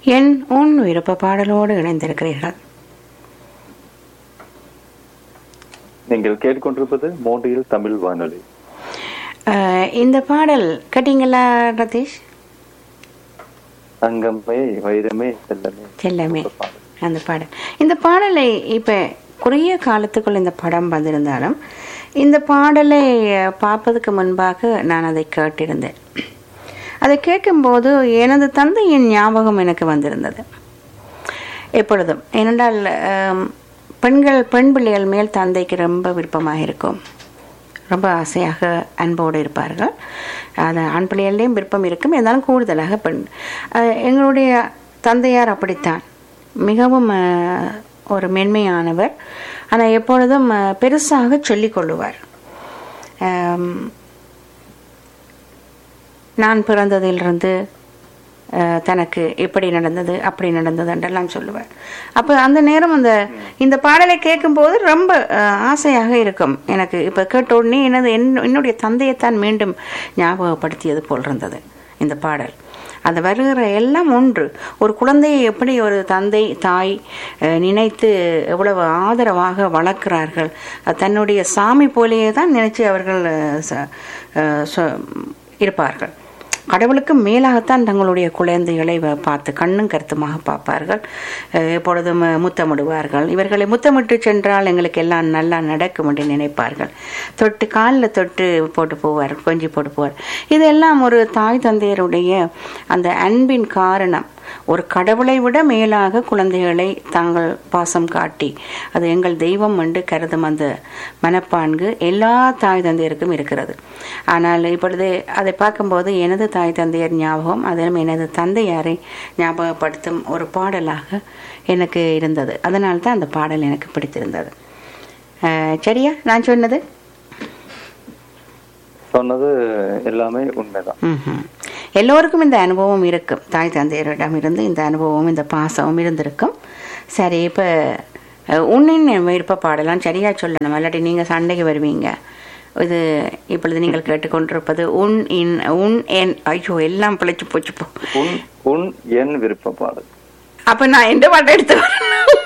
என் உன் விருப்ப பாடலோடு இணைந்திருக்கிறீர்கள் நீங்கள் கேட்டுக்கொண்டிருப்பது மோடியில் தமிழ் வானொலி அஹ், இந்த பாடல் கேட்டீங்களா ரதீஷ் தங்கமே வைரமே செல்லமே செல்லமே ஒரு பாடல். அந்த பாடல் இந்த பாடலை இப்ப குறுகிய காலத்துக்குள் இந்த படம் வந்திருந்தாலும் இந்த பாடலை அஹ், பார்ப்பதற்கு முன்பாக நான் அதை கேட்டிருந்தேன் அதை கேட்கும்போது எனது தந்தையின் ஞாபகம் எனக்கு வந்திருந்தது எப்பொழுதும் ஏனென்றால் ஆம், பெண்கள் பெண் பிள்ளைகள் மேல் தந்தைக்கு ரொம்ப விருப்பமாக இருக்கும் ரொம்ப ஆசையாக அன்போடு இருப்பார்கள் அது ஆண் பிள்ளைகள்லேயும் விருப்பம் இருக்கும் இருந்தாலும் கூடுதலாக பெண் அஹ், எங்களுடைய தந்தையார் அப்படித்தான் மிகவும் அஹ், ஒரு மென்மையானவர் ஆனால் எப்பொழுதும் அஹ், பெருசாக சொல்லிக் கொள்ளுவார் ஆம், நான் பிறந்ததிலிருந்து அஹ், தனக்கு இப்படி நடந்தது அப்படி நடந்தது என்றெல்லாம் சொல்லுவார் அப்போ அந்த நேரம் அந்த இந்த பாடலை கேட்கும்போது ரொம்ப அஹ், ஆசையாக இருக்கும் எனக்கு இப்போ கேட்ட உடனே எனது என்- என்னுடைய தந்தையைத்தான் மீண்டும் ஞாபகப்படுத்தியது போல் இருந்தது இந்த பாடல் அந்த வருகிற எல்லாம் ஒன்று ஒரு குழந்தையை எப்படி ஒரு தந்தை தாய் அஹ், நினைத்து எவ்வளவு ஆதரவாக வளர்க்கிறார்கள் அது தன்னுடைய சாமி போலேயே தான் நினைச்சு அவர்கள் அஹ், ச- அஹ், சொ- இருப்பார்கள் கடவுளுக்கு மேலாகத்தான் தங்களுடைய குழந்தைகளை வ- பார்த்து கண்ணும் கருத்துமாக பார்ப்பார்கள் அஹ், எப்பொழுதும் அஹ், முத்தமிடுவார்கள் இவர்களை முத்தமிட்டு சென்றால் எங்களுக்கு எல்லாம் நல்லா நடக்கும் என்று நினைப்பார்கள் தொட்டு காலில் தொட்டு போட்டு போவார் கொஞ்சி போட்டு போவார் இதெல்லாம் ஒரு தாய் தந்தையருடைய அந்த அன்பின் காரணம் ஒரு கடவுளை விட மேலாக குழந்தைகளை தாங்கள் பாசம் காட்டி அது எங்கள் தெய்வம் என்று கருதும் அந்த மனப்பான்கு எல்லா தாய் தந்தையருக்கும் இருக்கிறது ஆனால் இப்பொழுது அதை பார்க்கும்போது எனது தாய் தந்தையர் ஞாபகம் அதிலும் எனது தந்தையாரை ஞாபகப்படுத்தும் ஒரு பாடலாக எனக்கு இருந்தது அதனால தான் அந்த பாடல் எனக்கு பிடித்திருந்தது அஹ், சரியா நான் சொன்னது சொன்னது எல்லாமே உண்மைதான் ம்ஹும். எல்லோருக்கும் இந்த அனுபவம் இருக்கும் தாய் தந்தையரிடம் இருந்து இந்த அனுபவம் இந்த பாசமும் இருந்திருக்கும் சரி இப்போ உன்னின் விருப்ப பாடலாம் சரியா சொல்லணும் இல்லாட்டி நீங்கள் சண்டைக்கு வருவீங்க இது இப்பொழுது நீங்கள் கேட்டுக்கொண்டிருப்பது உன் இன் உன் என் ஐயோ எல்லாம் பிழைச்சு போச்சு போ உன் உன் என் விருப்ப பாடல் அப்போ நான் எந்த பாட்டை எடுத்து வரேன்